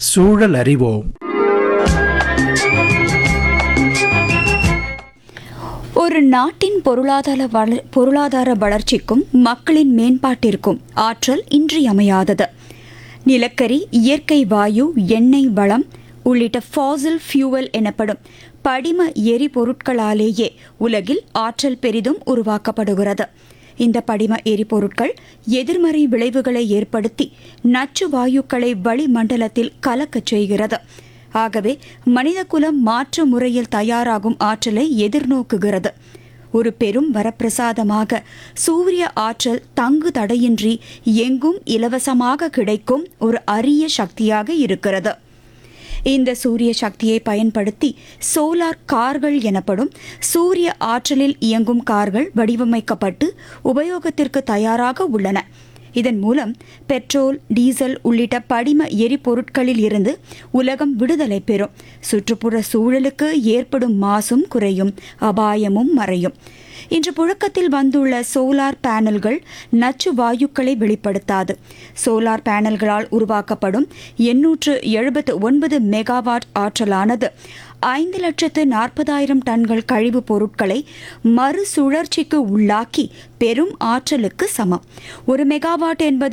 சூழல் அறிவோம் ஒரு நாட்டின் பொருளாதார வள பொருளாதார வளர்ச்சிக்கும் மக்களின் மேம்பாட்டிற்கும் ஆற்றல் இன்றியமையாதது நிலக்கரி இயற்கை வாயு எண்ணெய் வளம் உள்ளிட்ட ஃபாசில் ஃபியூவல் எனப்படும் படிம எரிபொருட்களாலேயே உலகில் ஆற்றல் பெரிதும் உருவாக்கப்படுகிறது இந்த படிம எரிபொருட்கள் எதிர்மறை விளைவுகளை ஏற்படுத்தி நச்சு வாயுக்களை வளிமண்டலத்தில் கலக்கச் செய்கிறது ஆகவே மனிதகுலம் மாற்று முறையில் தயாராகும் ஆற்றலை எதிர்நோக்குகிறது ஒரு பெரும் வரப்பிரசாதமாக சூரிய ஆற்றல் தங்கு தடையின்றி எங்கும் இலவசமாக கிடைக்கும் ஒரு அரிய சக்தியாக இருக்கிறது இந்த சூரிய சக்தியை பயன்படுத்தி சோலார் கார்கள் எனப்படும் சூரிய ஆற்றலில் இயங்கும் கார்கள் வடிவமைக்கப்பட்டு உபயோகத்திற்கு தயாராக உள்ளன இதன் மூலம் பெட்ரோல் டீசல் உள்ளிட்ட படிம எரிபொருட்களில் இருந்து உலகம் விடுதலை பெறும் சுற்றுப்புற சூழலுக்கு ஏற்படும் மாசும் குறையும் அபாயமும் மறையும் இன்று புழக்கத்தில் வந்துள்ள சோலார் பேனல்கள் நச்சு வாயுக்களை வெளிப்படுத்தாது சோலார் பேனல்களால் உருவாக்கப்படும் எண்ணூற்று எழுபத்து ஒன்பது மெகாவாட் ஆற்றலானது ஐந்து லட்சத்து நாற்பதாயிரம் டன்கள் கழிவுப் பொருட்களை மறுசுழற்சிக்கு உள்ளாக்கி பெரும் ஆற்றலுக்கு சமம் ஒரு மெகாவாட் என்பது